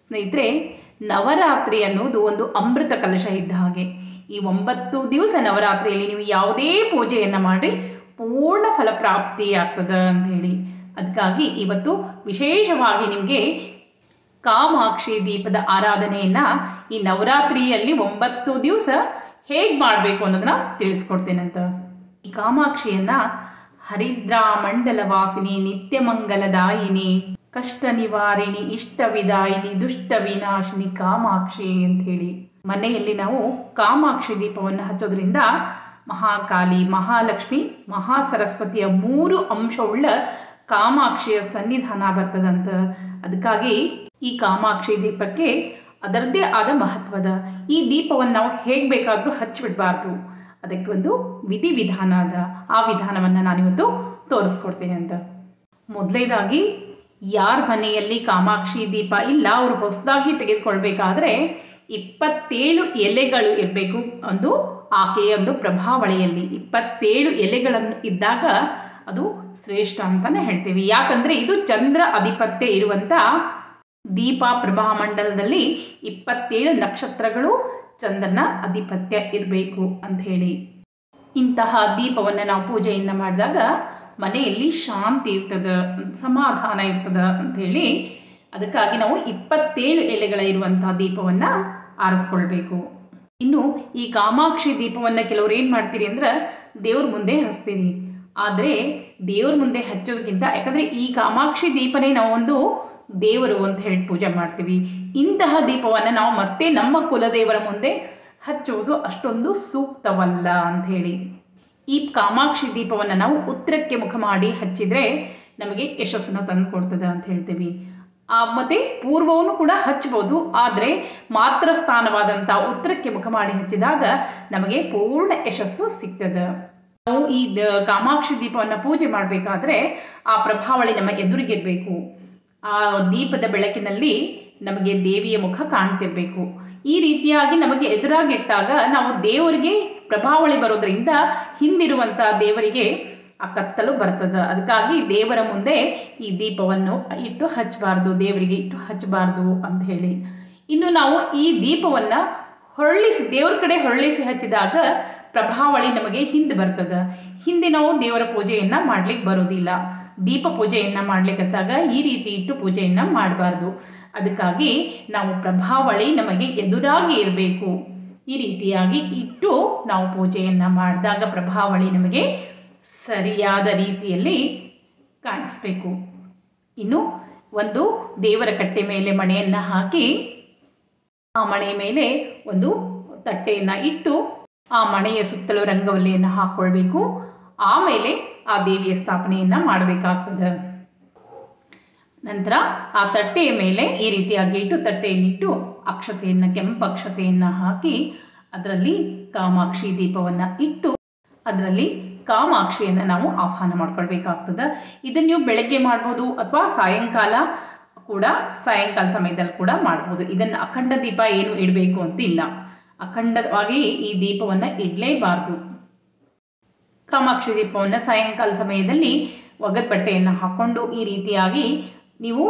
ಸ್ನೇಹಿತರೆ ನವರಾತ್ರಿ ಅನ್ನೋದು ಒಂದು ಅಮೃತ ಕಲಶ ಇದ್ದ ಹಾಗೆ ಈ ಒಂಬತ್ತು ದಿವಸ ನವರಾತ್ರಿಯಲ್ಲಿ ನೀವು ಯಾವುದೇ ಪೂಜೆಯನ್ನು ಮಾಡಿ ಪೂರ್ಣ ಫಲಪ್ರಾಪ್ತಿ ಆಗ್ತದೆ ಅಂತ ಹೇಳಿ ಅದಕ್ಕಾಗಿ ಇವತ್ತು ವಿಶೇಷವಾಗಿ ನಿಮಗೆ ಕಾಮಾಕ್ಷಿ ದೀಪದ ಆರಾಧನೆಯನ್ನು ಈ ನವರಾತ್ರಿಯಲ್ಲಿ ಒಂಬತ್ತು ದಿವಸ ಹೇಗೆ ಮಾಡಬೇಕು ಅನ್ನೋದನ್ನ ತಿಳಿಸ್ಕೊಡ್ತೇನಂತ ಈ ಕಾಮಾಕ್ಷಿಯನ್ನ ಹರಿದ್ರಾ ಮಂಡಲ ವಾಸಿನಿ ನಿತ್ಯ ಮಂಗಲದಾಯಿನಿ ಕಷ್ಟ ನಿವಾರಿಣಿ ಇಷ್ಟ ವಿದಾಯಿನಿ ದುಷ್ಟ ವಿನಾಶಿನಿ ಕಾಮಾಕ್ಷಿ ಅಂತ ಹೇಳಿ ಮನೆಯಲ್ಲಿ ನಾವು ಕಾಮಾಕ್ಷಿ ದೀಪವನ್ನು ಹಚ್ಚೋದ್ರಿಂದ ಮಹಾಕಾಲಿ ಮಹಾಲಕ್ಷ್ಮಿ ಮಹಾಸರಸ್ವತಿಯ ಮೂರು ಅಂಶವುಳ್ಳ ಕಾಮಾಕ್ಷಿಯ ಸನ್ನಿಧಾನ ಬರ್ತದಂತ ಅದಕ್ಕಾಗಿ ಈ ಕಾಮಾಕ್ಷಿ ದೀಪಕ್ಕೆ ಅದರದ್ದೇ ಆದ ಮಹತ್ವದ ಈ ದೀಪವನ್ನು ನಾವು ಹೇಗೆ ಬೇಕಾದರೂ ಹಚ್ಚಿಬಿಡಬಾರ್ದು ಅದಕ್ಕೆ ಒಂದು ವಿಧಿವಿಧಾನ ಅದ ಆ ವಿಧಾನವನ್ನು ನಾನಿವತ್ತು ತೋರಿಸ್ಕೊಡ್ತೇನೆ ಅಂತ ಮೊದಲೇದಾಗಿ ಯಾರ ಮನೆಯಲ್ಲಿ ಕಾಮಾಕ್ಷಿ ದೀಪ ಇಲ್ಲ ಅವರು ಹೊಸದಾಗಿ ತೆಗೆದುಕೊಳ್ಬೇಕಾದ್ರೆ ಇಪ್ಪತ್ತೇಳು ಎಲೆಗಳು ಇರಬೇಕು ಒಂದು ಆಕೆಯ ಒಂದು ಪ್ರಭಾವಳಿಯಲ್ಲಿ ಇಪ್ಪತ್ತೇಳು ಎಲೆಗಳನ್ನು ಇದ್ದಾಗ ಅದು ಶ್ರೇಷ್ಠ ಅಂತಾನೆ ಹೇಳ್ತೀವಿ ಯಾಕಂದ್ರೆ ಇದು ಚಂದ್ರ ಅಧಿಪತ್ಯ ಇರುವಂತ ದೀಪ ಪ್ರಭಾಮಂಡಲದಲ್ಲಿ ಇಪ್ಪತ್ತೇಳು ನಕ್ಷತ್ರಗಳು ಚಂದ್ರನ ಅಧಿಪತ್ಯ ಇರಬೇಕು ಅಂತ ಹೇಳಿ ಇಂತಹ ದೀಪವನ್ನು ನಾವು ಪೂಜೆಯನ್ನು ಮಾಡಿದಾಗ ಮನೆಯಲ್ಲಿ ಶಾಂತಿ ಇರ್ತದ ಸಮಾಧಾನ ಇರ್ತದ ಅಂತ ಹೇಳಿ ಅದಕ್ಕಾಗಿ ನಾವು ಇಪ್ಪತ್ತೇಳು ಎಲೆಗಳ ಇರುವಂತಹ ದೀಪವನ್ನು ಆರಿಸ್ಕೊಳ್ಬೇಕು ಇನ್ನು ಈ ಕಾಮಾಕ್ಷಿ ದೀಪವನ್ನು ಕೆಲವ್ರು ಏನು ಮಾಡ್ತೀರಿ ಅಂದ್ರೆ ದೇವ್ರ ಮುಂದೆ ಹಚ್ತೀರಿ ಆದರೆ ದೇವ್ರ ಮುಂದೆ ಹಚ್ಚೋದಕ್ಕಿಂತ ಯಾಕಂದರೆ ಈ ಕಾಮಾಕ್ಷಿ ದೀಪನೇ ನಾವು ಒಂದು ದೇವರು ಅಂತ ಹೇಳಿ ಪೂಜೆ ಮಾಡ್ತೀವಿ ಇಂತಹ ದೀಪವನ್ನು ನಾವು ಮತ್ತೆ ನಮ್ಮ ಕುಲದೇವರ ಮುಂದೆ ಹಚ್ಚುವುದು ಅಷ್ಟೊಂದು ಸೂಕ್ತವಲ್ಲ ಅಂತ ಹೇಳಿ ಈ ಕಾಮಾಕ್ಷಿ ದೀಪವನ್ನು ನಾವು ಉತ್ತರಕ್ಕೆ ಮುಖ ಮಾಡಿ ಹಚ್ಚಿದರೆ ನಮಗೆ ಯಶಸ್ಸನ್ನು ತಂದು ಕೊಡ್ತದೆ ಅಂತ ಹೇಳ್ತೀವಿ ಆ ಮತ್ತು ಪೂರ್ವವನ್ನು ಕೂಡ ಹಚ್ಬೋದು ಆದರೆ ಮಾತ್ರ ಸ್ಥಾನವಾದಂಥ ಉತ್ತರಕ್ಕೆ ಮುಖ ಮಾಡಿ ಹಚ್ಚಿದಾಗ ನಮಗೆ ಪೂರ್ಣ ಯಶಸ್ಸು ಸಿಗ್ತದೆ ನಾವು ಈ ದ- ಕಾಮಾಕ್ಷಿ ದೀಪವನ್ನು ಪೂಜೆ ಮಾಡಬೇಕಾದ್ರೆ ಆ ಪ್ರಭಾವಳಿ ನಮ್ಮ ಎದುರಿಗಿರಬೇಕು ಆ ದೀಪದ ಬೆಳಕಿನಲ್ಲಿ ನಮಗೆ ದೇವಿಯ ಮುಖ ಕಾಣ್ತಿರ್ಬೇಕು ಈ ರೀತಿಯಾಗಿ ನಮಗೆ ಎದುರಾಗಿಟ್ಟಾಗ ನಾವು ದೇವರಿಗೆ ಪ್ರಭಾವಳಿ ಬರೋದ್ರಿಂದ ಹಿಂದಿರುವಂಥ ದೇವರಿಗೆ ಆ ಕತ್ತಲು ಬರ್ತದೆ ಅದಕ್ಕಾಗಿ ದೇವರ ಮುಂದೆ ಈ ದೀಪವನ್ನು ಇಟ್ಟು ಹಚ್ಚಬಾರ್ದು ದೇವರಿಗೆ ಇಟ್ಟು ಹಚ್ಚಬಾರ್ದು ಅಂತ ಹೇಳಿ ಇನ್ನು ನಾವು ಈ ದೀಪವನ್ನು ಹೊರಳಿಸಿ ದೇವ್ರ ಕಡೆ ಹೊರಳಿಸಿ ಹಚ್ಚಿದಾಗ ಪ್ರಭಾವಳಿ ನಮಗೆ ಹಿಂದೆ ಬರ್ತದೆ ಹಿಂದೆ ನಾವು ದೇವರ ಪೂಜೆಯನ್ನು ಮಾಡ್ಲಿಕ್ಕೆ ಬರೋದಿಲ್ಲ ದೀಪ ಪೂಜೆಯನ್ನು ಮಾಡ್ಲಿಕ್ಕತ್ತಾಗ ಈ ರೀತಿ ಇಟ್ಟು ಪೂಜೆಯನ್ನು ಮಾಡಬಾರ್ದು ಅದಕ್ಕಾಗಿ ನಾವು ಪ್ರಭಾವಳಿ ನಮಗೆ ಎದುರಾಗಿ ಇರಬೇಕು ಈ ರೀತಿಯಾಗಿ ಇಟ್ಟು ನಾವು ಪೂಜೆಯನ್ನು ಮಾಡಿದಾಗ ಪ್ರಭಾವಳಿ ನಮಗೆ ಸರಿಯಾದ ರೀತಿಯಲ್ಲಿ ಕಾಣಿಸ್ಬೇಕು ಇನ್ನು ಒಂದು ದೇವರ ಕಟ್ಟೆ ಮೇಲೆ ಮಣೆಯನ್ನು ಹಾಕಿ ಆ ಮಣೆಯ ಮೇಲೆ ಒಂದು ತಟ್ಟೆಯನ್ನು ಇಟ್ಟು ಆ ಮಣೆಯ ಸುತ್ತಲೂ ರಂಗವಲ್ಲಿಯನ್ನು ಹಾಕ್ಕೊಳ್ಬೇಕು ಆಮೇಲೆ ಆ ದೇವಿಯ ಸ್ಥಾಪನೆಯನ್ನು ಮಾಡಬೇಕಾಗ್ತದೆ ನಂತರ ಆ ತಟ್ಟೆಯ ಮೇಲೆ ಈ ರೀತಿಯಾಗಿ ಇಟ್ಟು ತಟ್ಟೆಯನ್ನಿಟ್ಟು ಅಕ್ಷತೆಯನ್ನು ಕೆಂಪು ಅಕ್ಷತೆಯನ್ನು ಹಾಕಿ ಅದರಲ್ಲಿ ಕಾಮಾಕ್ಷಿ ದೀಪವನ್ನು ಇಟ್ಟು ಅದರಲ್ಲಿ ಕಾಮಾಕ್ಷಿಯನ್ನು ನಾವು ಆಹ್ವಾನ ಮಾಡ್ಕೊಳ್ಬೇಕಾಗ್ತದೆ ಇದನ್ನು ನೀವು ಬೆಳಗ್ಗೆ ಮಾಡ್ಬೋದು ಅಥವಾ ಸಾಯಂಕಾಲ ಕೂಡ ಸಾಯಂಕಾಲ ಸಮಯದಲ್ಲಿ ಕೂಡ ಮಾಡ್ಬೋದು ಇದನ್ನು ಅಖಂಡ ದೀಪ ಏನು ಇಡಬೇಕು ಅಂತ ಇಲ್ಲ ಅಖಂಡವಾಗಿ ಈ ದೀಪವನ್ನು ಇಡಲೇಬಾರ್ದು ಕಾಮಾಕ್ಷಿ ದೀಪವನ್ನು ಸಾಯಂಕಾಲ ಸಮಯದಲ್ಲಿ ಒಗದ ಬಟ್ಟೆಯನ್ನು ಹಾಕ್ಕೊಂಡು ಈ ರೀತಿಯಾಗಿ ನೀವು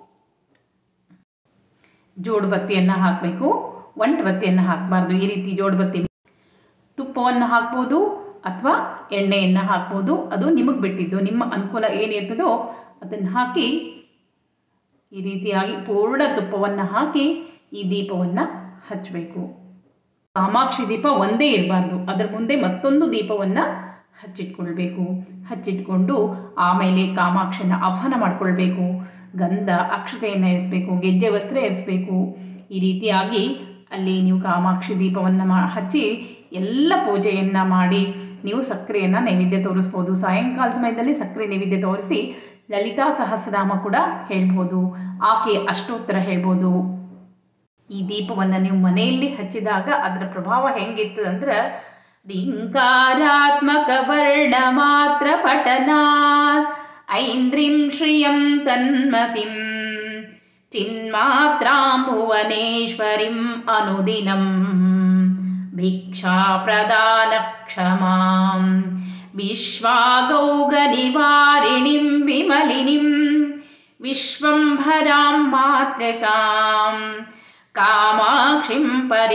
ಜೋಡು ಬತ್ತಿಯನ್ನು ಹಾಕಬೇಕು ಒಂಟು ಬತ್ತಿಯನ್ನು ಹಾಕಬಾರ್ದು ಈ ರೀತಿ ಜೋಡು ಬತ್ತಿ ತುಪ್ಪವನ್ನು ಹಾಕ್ಬೋದು ಅಥವಾ ಎಣ್ಣೆಯನ್ನು ಹಾಕ್ಬೋದು ಅದು ನಿಮಗೆ ಬಿಟ್ಟಿದ್ದು ನಿಮ್ಮ ಅನುಕೂಲ ಏನಿರ್ತದೋ ಅದನ್ನು ಹಾಕಿ ಈ ರೀತಿಯಾಗಿ ಪೂರ್ಣ ತುಪ್ಪವನ್ನು ಹಾಕಿ ಈ ದೀಪವನ್ನು ಹಚ್ಚಬೇಕು ಕಾಮಾಕ್ಷಿ ದೀಪ ಒಂದೇ ಇರಬಾರ್ದು ಅದರ ಮುಂದೆ ಮತ್ತೊಂದು ದೀಪವನ್ನು ಹಚ್ಚಿಟ್ಕೊಳ್ಬೇಕು ಹಚ್ಚಿಟ್ಕೊಂಡು ಆಮೇಲೆ ಕಾಮಾಕ್ಷನ ಆಹ್ವಾನ ಮಾಡ್ಕೊಳ್ಬೇಕು ಗಂಧ ಅಕ್ಷತೆಯನ್ನು ಇರಿಸ್ಬೇಕು ಗೆಜ್ಜೆ ವಸ್ತ್ರ ಇರಿಸ್ಬೇಕು ಈ ರೀತಿಯಾಗಿ ಅಲ್ಲಿ ನೀವು ಕಾಮಾಕ್ಷಿ ದೀಪವನ್ನು ಮಾ ಹಚ್ಚಿ ಎಲ್ಲ ಪೂಜೆಯನ್ನು ಮಾಡಿ ನೀವು ಸಕ್ಕರೆಯನ್ನು ನೈವೇದ್ಯ ತೋರಿಸ್ಬೋದು ಸಾಯಂಕಾಲ ಸಮಯದಲ್ಲಿ ಸಕ್ಕರೆ ನೈವೇದ್ಯ ತೋರಿಸಿ ಲಲಿತಾ ಸಹಸ್ರನಾಮ ಕೂಡ ಹೇಳ್ಬೋದು ಆಕೆ ಅಷ್ಟೋತ್ತರ ಹೇಳ್ಬೋದು ಈ ದೀಪವನ್ನು ನೀವು ಮನೆಯಲ್ಲಿ ಹಚ್ಚಿದಾಗ ಅದರ ಪ್ರಭಾವ ಹೆಂಗಿರ್ತದೆ ಅಂದ್ರೆ ರಿಂಕಾರಾತ್ಮಕ ವರ್ಣ ಮಾತ್ರ ಪಠನಾ ಐಂದ್ರಿಂ ಶ್ರಿಯಂ ತನ್ಮತಿಂ ಚಿನ್ಮಾತ್ರಾಂ ಭುವನೇಶ್ವರಿಂ ಅನುದಿನಂ ಭಿಕ್ಷಾ ಪ್ರದಾನ ಕ್ಷಮಾಂ ವಿಶ್ವಾಗೌಗ ನಿವಾರಿಣಿಂ ವಿಮಲಿನಿಂ ವಿಶ್ವಂಭರಾಂ ಮಾತೃಕಾಂ ಕಾಮಾಕ್ಷಿಂ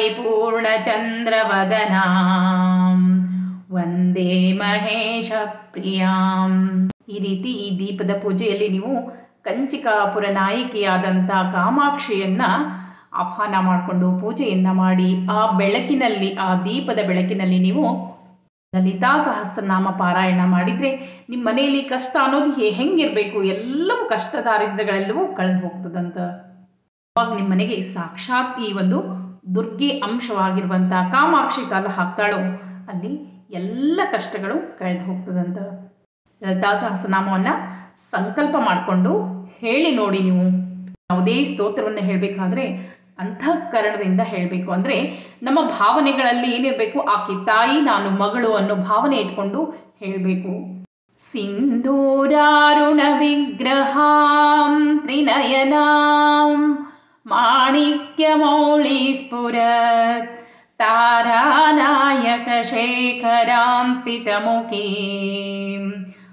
ಪರಿಪೂರ್ಣಚಂದ್ರವದನಾಂ ವಂದೇ ಮಹೇಶ ಪ್ರಿಯಾಂ ಈ ರೀತಿ ಈ ದೀಪದ ಪೂಜೆಯಲ್ಲಿ ನೀವು ಕಂಚಿಕಾಪುರ ನಾಯಕಿಯಾದಂಥ ಕಾಮಾಕ್ಷಿಯನ್ನ ಆಹ್ವಾನ ಮಾಡಿಕೊಂಡು ಪೂಜೆಯನ್ನ ಮಾಡಿ ಆ ಬೆಳಕಿನಲ್ಲಿ ಆ ದೀಪದ ಬೆಳಕಿನಲ್ಲಿ ನೀವು ಲಲಿತಾ ಸಹಸ್ರನಾಮ ಪಾರಾಯಣ ಮಾಡಿದರೆ ನಿಮ್ಮ ಮನೆಯಲ್ಲಿ ಕಷ್ಟ ಅನ್ನೋದು ಹೆ- ಹೆಂಗಿರಬೇಕು ಎಲ್ಲವೂ ಕಷ್ಟ ದಾರಿದ್ರ್ಯಗಳೆಲ್ಲವೂ ಕಳೆದು ಹೋಗ್ತದಂತ ಅವಾಗ ನಿಮ್ಮ ಮನೆಗೆ ಸಾಕ್ಷಾತ್ ಈ ಒಂದು ದುರ್ಗೆ ಅಂಶವಾಗಿರುವಂಥ ಕಾಮಾಕ್ಷಿ ಕಾಲ ಹಾಕ್ತಾಳೋ ಅಲ್ಲಿ ಎಲ್ಲ ಕಷ್ಟಗಳು ಕಳೆದು ಹೋಗ್ತದಂತ ಲಲಿತಾ ಸಹಸ್ರನಾಮವನ್ನು ಸಂಕಲ್ಪ ಮಾಡಿಕೊಂಡು ಹೇಳಿ ನೋಡಿ ನೀವು ಯಾವುದೇ ಸ್ತೋತ್ರವನ್ನು ಹೇಳಬೇಕಾದ್ರೆ ಅಂತಃಕರಣದಿಂದ ಹೇಳಬೇಕು ಅಂದರೆ ನಮ್ಮ ಭಾವನೆಗಳಲ್ಲಿ ಏನಿರಬೇಕು ಆಕೆ ತಾಯಿ ನಾನು ಮಗಳು ಅನ್ನೋ ಭಾವನೆ ಇಟ್ಕೊಂಡು ಹೇಳಬೇಕು ಸಿಂಧೂರಾರುಣ ವಿಗ್ರಹಾಂ ತ್ರಿನಯನಾಂ ಮಾಣಿಕ್ಯಮೌಳಿ ಸ್ಫುರತ್ ತಾರಾನಾಯಕ ಶೇಖರಾಂ ಸ್ಥಿತಮುಖೀಂ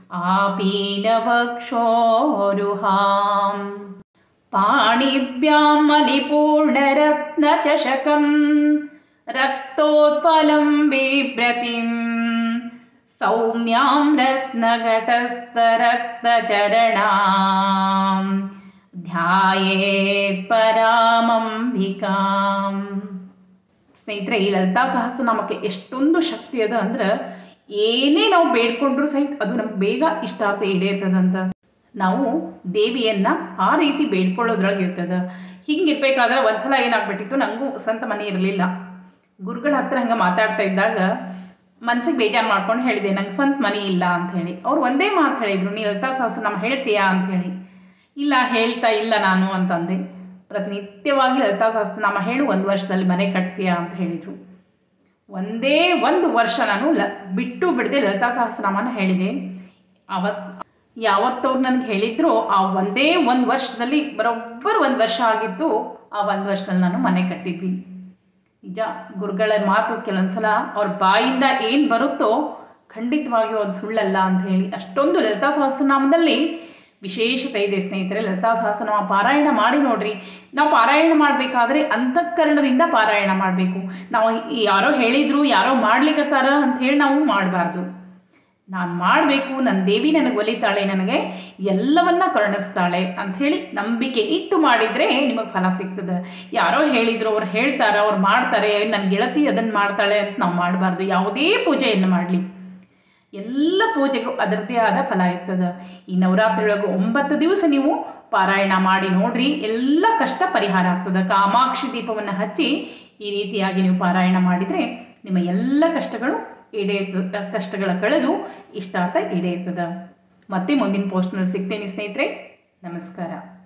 आपीनवक्षोरुहाम् पाणिभ्यां मलिपूर्णरत्नचषकं रक्तोत्फलं बिभ्रतिं सौम्यां रत्नघटस्थरक्तचरणां ಧ್ಯಾಯೇತ್ ಪರಾಮಂಬಿಕಾಂ ಸ್ನೇಹಿತರೆ ಈ ಲಲಿತಾ ಸಹಸ್ರನಾಮಕ್ಕೆ ಎಷ್ಟೊಂದು ಶಕ್ತಿ ಅದ ಅಂದ್ರೆ ಏನೇ ನಾವು ಬೇಡ್ಕೊಂಡ್ರು ಸಹಿತ ಅದು ನಮ್ಗೆ ಬೇಗ ಇಷ್ಟಾರ್ಥ ಈಡೇರ್ತದಂತ ನಾವು ದೇವಿಯನ್ನ ಆ ರೀತಿ ಬೇಡ್ಕೊಳ್ಳೋದ್ರೊಳಗೆ ಇರ್ತದ ಹಿಂಗಿರ್ಬೇಕಾದ್ರೆ ಒಂದ್ಸಲ ಏನಾಗ್ಬಿಟ್ಟಿತ್ತು ನನಗೂ ಸ್ವಂತ ಮನೆ ಇರಲಿಲ್ಲ ಗುರುಗಳ ಹತ್ರ ಹಂಗೆ ಮಾತಾಡ್ತಾ ಇದ್ದಾಗ ಮನ್ಸಿಗೆ ಬೇಜಾರು ಮಾಡ್ಕೊಂಡು ಹೇಳಿದೆ ನಂಗೆ ಸ್ವಂತ ಮನೆ ಇಲ್ಲ ಅಂತ ಹೇಳಿ ಅವ್ರು ಒಂದೇ ಮಾತು ಹೇಳಿದ್ರು ನೀ ಲಲಿತಾ ಸಹಸ್ರನಾಮ ಹೇಳ್ತೀಯಾ ಅಂತ ಹೇಳಿ ಇಲ್ಲ ಹೇಳ್ತಾ ಇಲ್ಲ ನಾನು ಅಂತಂದೆ ಪ್ರತಿನಿತ್ಯವಾಗಿ ಲಲಿತಾ ಸಹಸ್ರನಾಮ ಹೇಳು ಒಂದು ವರ್ಷದಲ್ಲಿ ಮನೆ ಕಟ್ತೀಯಾ ಅಂತ ಹೇಳಿದರು ಒಂದೇ ಒಂದು ವರ್ಷ ನಾನು ಲ ಬಿಟ್ಟು ಬಿಡದೆ ಲಲಿತಾ ಸಹಸ್ರನಾಮನ ಹೇಳಿದೆ ಅವತ್ ಯಾವತ್ತವ್ರು ನನಗೆ ಹೇಳಿದ್ರು ಆ ಒಂದೇ ಒಂದು ವರ್ಷದಲ್ಲಿ ಬರೋಬ್ಬರು ಒಂದು ವರ್ಷ ಆಗಿತ್ತು ಆ ಒಂದು ವರ್ಷದಲ್ಲಿ ನಾನು ಮನೆ ಕಟ್ಟಿದ್ವಿ ನಿಜ ಗುರುಗಳ ಮಾತು ಕೆಲವೊಂದ್ಸಲ ಅವ್ರ ಬಾಯಿಂದ ಏನು ಬರುತ್ತೋ ಖಂಡಿತವಾಗಿಯೂ ಅದು ಸುಳ್ಳಲ್ಲ ಅಂತ ಹೇಳಿ ಅಷ್ಟೊಂದು ಲಲಿತಾ ಸಹಸ್ರನಾಮದಲ್ಲಿ ವಿಶೇಷತೆ ಇದೆ ಸ್ನೇಹಿತರೆ ಲಲಿತಾ ಸಹಸ್ರನಾಮ ಪಾರಾಯಣ ಮಾಡಿ ನೋಡ್ರಿ ನಾವು ಪಾರಾಯಣ ಮಾಡಬೇಕಾದ್ರೆ ಅಂತಃಕರಣದಿಂದ ಪಾರಾಯಣ ಮಾಡಬೇಕು ನಾವು ಈ ಯಾರೋ ಹೇಳಿದ್ರು ಯಾರೋ ಮಾಡ್ಲಿಕ್ಕತ್ತಾರ ಅಂತ ಹೇಳಿ ನಾವು ಮಾಡಬಾರ್ದು ನಾನು ಮಾಡಬೇಕು ನನ್ನ ದೇವಿ ನನಗೆ ಒಲಿತಾಳೆ ನನಗೆ ಎಲ್ಲವನ್ನ ಕರುಣಿಸ್ತಾಳೆ ಅಂಥೇಳಿ ನಂಬಿಕೆ ಇಟ್ಟು ಮಾಡಿದರೆ ನಿಮಗೆ ಫಲ ಸಿಗ್ತದೆ ಯಾರೋ ಹೇಳಿದ್ರು ಅವ್ರು ಹೇಳ್ತಾರೆ ಅವ್ರು ಮಾಡ್ತಾರೆ ನನ್ನ ಗೆಳತಿ ಅದನ್ನು ಮಾಡ್ತಾಳೆ ಅಂತ ನಾವು ಮಾಡಬಾರ್ದು ಯಾವುದೇ ಪೂಜೆಯನ್ನು ಮಾಡಲಿ ಎಲ್ಲ ಪೂಜೆಗೂ ಅದರದ್ದೇ ಆದ ಫಲ ಇರ್ತದೆ ಈ ನವರಾತ್ರಿ ಒಳಗೆ ಒಂಬತ್ತು ದಿವಸ ನೀವು ಪಾರಾಯಣ ಮಾಡಿ ನೋಡ್ರಿ ಎಲ್ಲ ಕಷ್ಟ ಪರಿಹಾರ ಆಗ್ತದೆ ಕಾಮಾಕ್ಷಿ ದೀಪವನ್ನು ಹಚ್ಚಿ ಈ ರೀತಿಯಾಗಿ ನೀವು ಪಾರಾಯಣ ಮಾಡಿದರೆ ನಿಮ್ಮ ಎಲ್ಲ ಕಷ್ಟಗಳು ಈಡೇರ್ತದ ಕಷ್ಟಗಳ ಕಳೆದು ಇಷ್ಟಾರ್ಥ ಈಡೇರ್ತದ ಮತ್ತೆ ಮುಂದಿನ ಪೋಸ್ಟ್ನಲ್ಲಿ ಸಿಗ್ತೇನೆ ಸ್ನೇಹಿತರೆ ನಮಸ್ಕಾರ